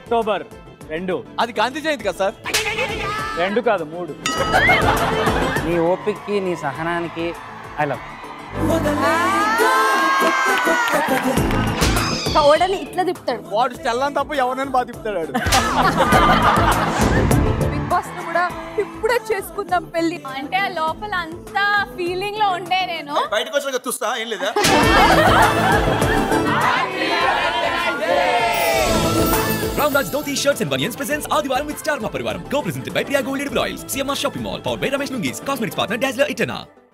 October రెండు అది గాంధీ జయంతి కదా సార్ రెండు కాదు మూడు నీ ఓపిక్కి నీ సహనానికి ఐ లవ్ ఓడని ఇట్లా తిప్పుతాడు వాడు స్టెల్లాన్ తప్ప ఎవరైనా బాగా తిప్పుతాడు వాడు. బిగ్ బాస్ లో కూడా ఇప్పుడే చేసుకుందాం పెళ్లి అంటే ఆ లోపల అంతా ఫీలింగ్ లో ఉండే నేను బయటకు వచ్చాక చూస్తా ఏం లేదా Ramraj Dhoti Shirts and Bunions presents Adivaram with Star Parivaram. Co-presented by Priya Gold Edible Oils, CMR Shopping Mall, powered by Ramesh Lungis, Cosmetics Partner Dazzler Itana.